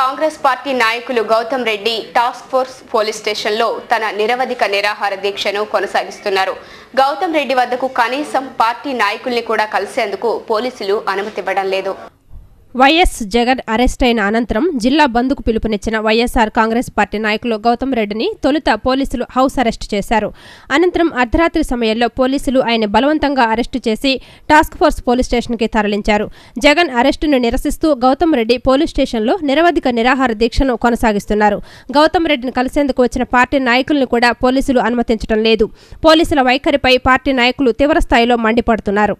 Congress party నాయకులు Gautam Reddy task force police స్టేషన్లో తన నిరవధిక నిరాహార దీక్షను కొనసాగిస్తున్నారు గౌతమ్ రెడ్డి వద్దకు కనీసం పార్టీ నాయకుల్ని కూడా కలిసేందుకు పోలీసులు అనుమతివ్వడం లేదు వైఎస్ జగన్ అరెస్ట్ అయిన అనంతరం జిల్లా బంద్కు పిలుపునిచ్చిన వైఎస్ఆర్ కాంగ్రెస్ పార్టీ నాయకులు గౌతమ్ రెడ్డిని తొలుత పోలీసులు హౌస్ అరెస్ట్ చేశారు అనంతరం అర్ధరాత్రి సమయంలో పోలీసులు ఆయన బలవంతంగా అరెస్టు చేసి టాస్క్ ఫోర్స్ పోలీస్ స్టేషన్కి తరలించారు జగన్ అరెస్టును నిరసిస్తూ గౌతమ్ రెడ్డి పోలీస్ స్టేషన్లో నిరవధిక నిరాహార దీక్షను కొనసాగిస్తున్నారు గౌతమ్ రెడ్డిని కలిసేందుకు వచ్చిన పార్టీ నాయకులను కూడా పోలీసులు అనుమతించడం లేదు పోలీసుల వైఖరిపై పార్టీ నాయకులు తీవ్రస్థాయిలో మండిపడుతున్నారు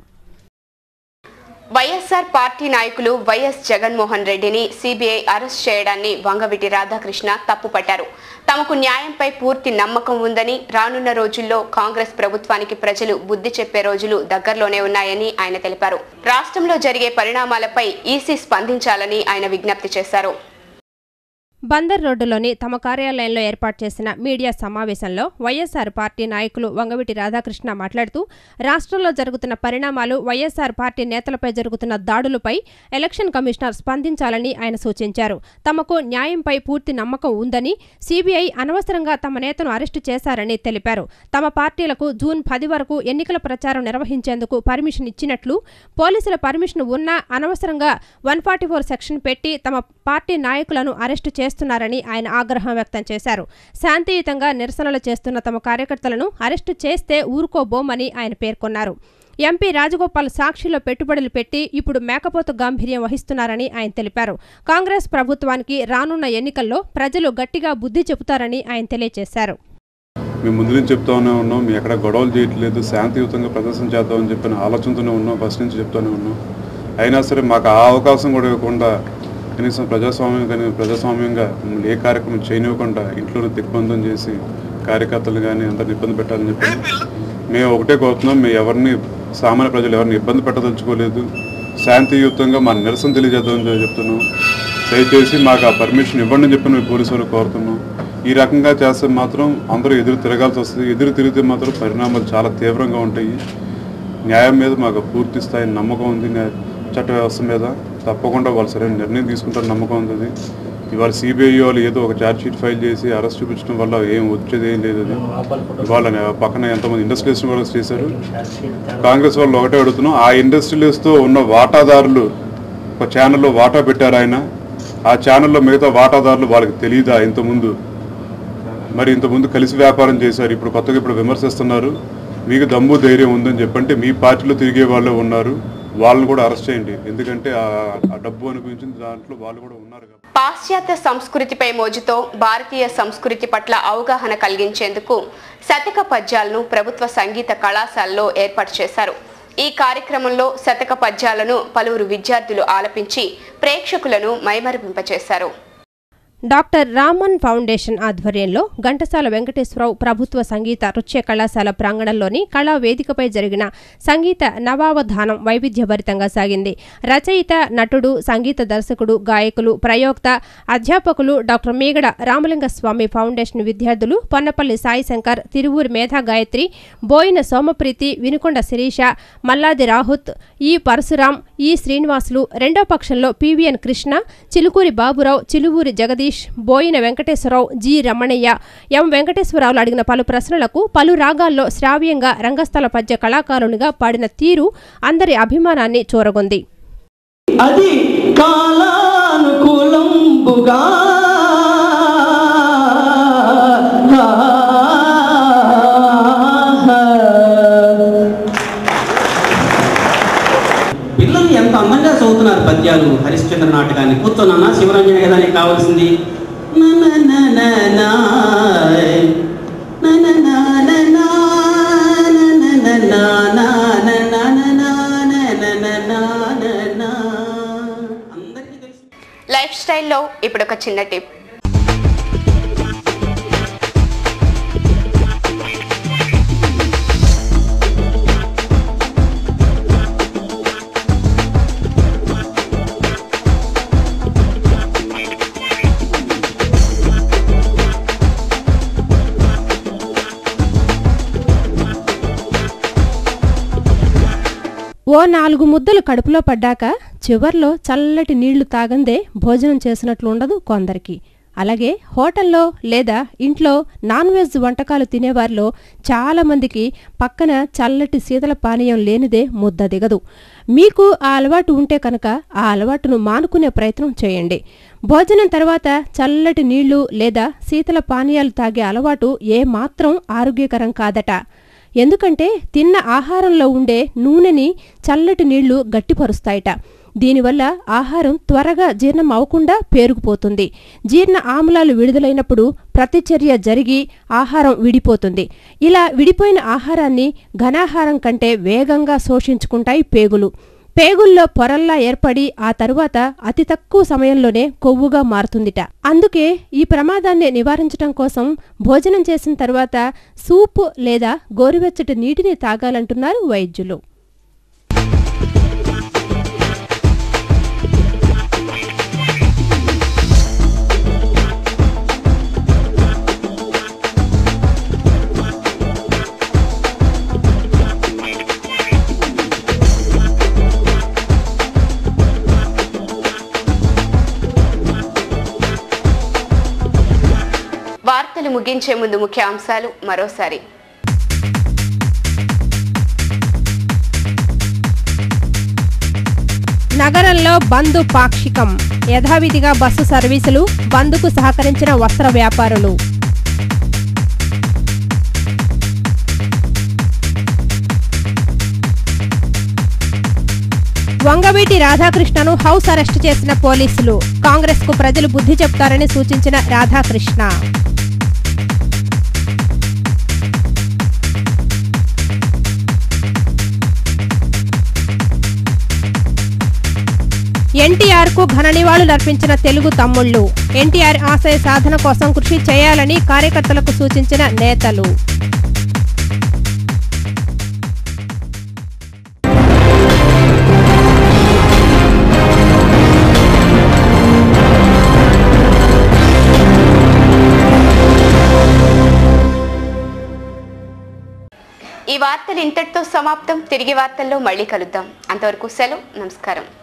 వైఎస్ఆర్ పార్టీ నాయకులు వైఎస్ జగన్మోహన్ రెడ్డిని సిబిఐ అరెస్ట్ చేయడాన్ని వంగవిటి రాధాకృష్ణ తప్పుపట్టారు తమకు న్యాయంపై పూర్తి నమ్మకం ఉందని రానున్న రోజుల్లో కాంగ్రెస్ ప్రభుత్వానికి ప్రజలు బుద్ధి చెప్పే రోజులు దగ్గరలోనే ఉన్నాయని ఆయన తెలిపారు రాష్ట్రంలో జరిగే పరిణామాలపై ఈసీ స్పందించాలని ఆయన విజ్ఞప్తి చేశారు బందర్ రోడ్డులోని తమ కార్యాలయంలో ఏర్పాటు చేసిన మీడియా సమావేశంలో వైఎస్ఆర్ పార్టీ నాయకులు వంగవిటి రాధాకృష్ణ మాట్లాడుతూ రాష్ట్రంలో జరుగుతున్న పరిణామాలు వైఎస్ఆర్ పార్టీ నేతలపై జరుగుతున్న దాడులపై ఎలక్షన్ కమిషనర్ స్పందించాలని ఆయన సూచించారు తమకు న్యాయంపై పూర్తి నమ్మకం ఉందని సీబీఐ అనవసరంగా తమ నేతను అరెస్టు చేశారని తెలిపారు తమ పార్టీలకు జూన్ పది వరకు ఎన్నికల ప్రచారం నిర్వహించేందుకు పర్మిషన్ ఇచ్చినట్లు పోలీసుల పర్మిషన్ ఉన్నా అనవసరంగా వన్ ఫార్టీ ఫోర్ సెక్షన్ పెట్టి తమ పార్టీ నాయకులను అరెస్టు చేస్తున్నారని ఆయన ఆగ్రహం వ్యక్తం చేశారు శాంతియుతంగా నిరసనలు చేస్తున్న తమ కార్యకర్తలను అరెస్టు చేస్తే ఊరుకోబోమని ఆయన పేర్కొన్నారు ఎంపీ రాజగోపాల్ సాక్షిలో పెట్టుబడులు పెట్టి ఇప్పుడు మేకపోతు గాంభీర్యం వహిస్తున్నారని ఆయన తెలిపారు కాంగ్రెస్ ప్రభుత్వానికి రానున్న ఎన్నికల్లో ప్రజలు గట్టిగా బుద్ధి చెబుతారని ఆయన తెలియజేశారు మేము ముందు నుంచి చెప్తానే ఉన్నాం మేము ఎక్కడ గొడవలు చేయట్లేదు శాంతియుతంగా ప్రదర్శన చేద్దామని చెప్పిన ఆలోచనతోనే ఉన్నాం ఫస్ట్ నుంచి చెప్తానే ఉన్నాం అయినా సరే మాకు ఆ అవకాశం కూడా ఇవ్వకుండా కనీసం ప్రజాస్వామ్యం కానీ ప్రజాస్వామ్యంగా మమ్మల్ని ఏ కార్యక్రమం చేయనివ్వకుండా ఇంట్లోనే దిగ్బంధం చేసి కార్యకర్తలు కానీ అందరిని ఇబ్బంది పెట్టాలని చెప్పి మేము ఒకటే కోరుతున్నాం మేము ఎవరిని సామాన్య ప్రజలు ఎవరిని ఇబ్బంది పెట్టదలుచుకోలేదు శాంతియుతంగా మా నిరసన తెలియజేద్దామని చెప్తున్నాం దయచేసి మాకు ఆ పర్మిషన్ ఇవ్వండి అని చెప్పి మేము పోలీసు వారికి కోరుతున్నాం ఈ రకంగా చేస్తే మాత్రం అందరూ ఎదురు తిరగాల్సి వస్తుంది ఎదురు తిరిగితే మాత్రం పరిణామాలు చాలా తీవ్రంగా ఉంటాయి న్యాయం మీద మాకు పూర్తి స్థాయి నమ్మకం ఉంది న్యాయ- చట్ట వ్యవస్థ మీద తప్పకుండా వాళ్ళు సరైన నిర్ణయం తీసుకుంటారని నమ్మకం ఉంది ఇవాళ సిబిఐ వాళ్ళు ఏదో ఒక ఛార్జ్ షీట్ ఫైల్ చేసి అరెస్ట్ చూపించడం వల్ల ఏం వచ్చేది ఏం లేదు అది ఇవాళ పక్కన ఎంతమంది ఇండస్ట్రియలిస్ట్ కూడా చేశారు కాంగ్రెస్ వాళ్ళు ఒకటే అడుగుతున్నాం ఆ ఇండస్ట్రియలిస్ట్తో ఉన్న వాటాదారులు ఒక ఛానల్లో వాటా పెట్టారు ఆయన ఆ ఛానల్లో మిగతా వాటాదారులు వాళ్ళకి తెలియదా ఇంతకుముందు మరి ఇంతకుముందు కలిసి వ్యాపారం చేశారు ఇప్పుడు కొత్తగా ఇప్పుడు విమర్శిస్తున్నారు మీకు దమ్ము ధైర్యం ఉందని చెప్పంటే మీ పార్టీలో తిరిగే వాళ్ళే ఉన్నారు వాళ్ళని కూడా అరెస్ట్ చేయండి ఎందుకంటే ఆ- ఆ డబ్బు అనిపించిన దాంట్లో వాళ్ళు కూడా ఉన్నారు కాబట్టి పాశ్చాత్య సంస్కృతిపై మోజుతో భారతీయ సంస్కృతి పట్ల అవగాహన కలిగించేందుకు శతక పద్యాలను ప్రభుత్వ సంగీత కళాశాలలో ఏర్పాటు చేశారు ఈ కార్యక్రమంలో శతక పద్యాలను పలువురు విద్యార్థులు ఆలపించి ప్రేక్షకులను మైమరిపింపచేశారు డాక్టర్ రామన్ ఫౌండేషన్ ఆధ్వర్యంలో ఘంటసాల వెంకటేశ్వరరావు ప్రభుత్వ సంగీత నృత్య కళాశాల ప్రాంగణంలోని కళా వేదికపై జరిగిన సంగీత నవావధానం వైవిధ్యభరితంగా సాగింది రచయిత నటుడు సంగీత దర్శకుడు గాయకులు ప్రయోక్త అధ్యాపకులు డాక్టర్ మీగడ రామలింగ స్వామి ఫౌండేషన్ విద్యార్థులు పొన్నపల్లి సాయి శంకర్ తిరువూరు మేధా గాయత్రి బోయిన సోమప్రీతి వినుకొండ శిరీష మల్లాది రాహుత్ ఈ పరశురాం ఈ శ్రీనివాసులు రెండో పక్షంలో PVN Krishna Chilukuri Baburao Chiluvuri Jagadish Boina Venkateswararao G Ramanaiah M వెంకటేశ్వరరావులు అడిగిన పలు ప్రశ్నలకు పలు రాగాల్లో శ్రావ్యంగా రంగస్థల పద్య కళాకారునిగా పాడిన తీరు అందరి అభిమానాన్ని చూరగొంది అది కాలానుకూలంబుగా పిల్లలు ఎంత అందంగా చదువుతున్నారు పద్యాలు హరిశ్చంద్ర నాటకాన్ని కూర్చోనన్నా శివరంజన కదా నీకు కావాల్సింది నా నా నా నా నా. నా నా నా నా నా. నా నా నా నా నా. నా నా నా నా నా. నా నా నా నా నా. అందరికీ తెలుసు లైఫ్ స్టైల్లో ఇప్పుడు ఒక చిన్న టిప్ ఓ నాలుగు ముద్దలు కడుపులో పడ్డాక చివర్లో చల్లటి నీళ్లు తాగందే భోజనం చేసినట్లు ఉండదు కొందరికి అలాగే హోటల్లో లేదా ఇంట్లో నాన్ వెజ్ వంటకాలు తినేవారిలో చాలామందికి పక్కన చల్లటి శీతల పానీయం లేనిదే ముద్ద దిగదు మీకు ఆ అలవాటు ఉంటే కనుక ఆ అలవాటును మానుకునే ప్రయత్నం చేయండి భోజనం తర్వాత చల్లటి నీళ్లు లేదా శీతల పానీయాలు తాగే అలవాటు ఏమాత్రం ఆరోగ్యకరం కాదట ఎందుకంటే తిన్న ఆహారంలో ఉండే నూనెని చల్లటి నీళ్లు గట్టిపరుస్తాయట దీనివల్ల ఆహారం త్వరగా జీర్ణం అవ్వకుండా పేరుకుపోతుంది జీర్ణ ఆమ్లాలు విడుదలైనప్పుడు ప్రతిచర్య జరిగి ఆహారం విడిపోతుంది ఇలా విడిపోయిన ఆహారాన్ని ఘనాహారం కంటే వేగంగా శోషించుకుంటాయి పేగులు పేగుల్లో పొరల్లా ఏర్పడి ఆ తరువాత అతి తక్కువ సమయంలోనే కొవ్వుగా మారుతుందిట అందుకే ఈ ప్రమాదాన్ని నివారించడం కోసం భోజనం చేసిన తర్వాత సూప్ లేదా గోరువెచ్చటి నీటిని తాగాలంటున్నారు వైద్యులు వార్తలు ముగించే ముందు ముఖ్య అంశాలు మరోసారి నగరంలో బంద్ పాక్షికం యథావిధిగా బస్సు సర్వీసులు బంద్కు సహకరించిన వస్త్ర వ్యాపారులు వంగవీటి రాధాకృష్ణను హౌస్ అరెస్ట్ చేసిన పోలీసులు కాంగ్రెస్ కు ప్రజలు బుద్ధి చెప్తారని సూచించిన రాధాకృష్ణ ఎన్టీఆర్ కు ఘన నివాళులర్పించిన తెలుగు తమ్ముళ్లు ఎన్టీఆర్ ఆశయ సాధన కోసం కృషి చేయాలని కార్యకర్తలకు సూచించిన నేతలు ఈ వార్తలు ఇంతటితో సమాప్తం తిరిగి వార్తల్లో మళ్ళీ కలుద్దాం అంతవరకు సెలవు నమస్కారం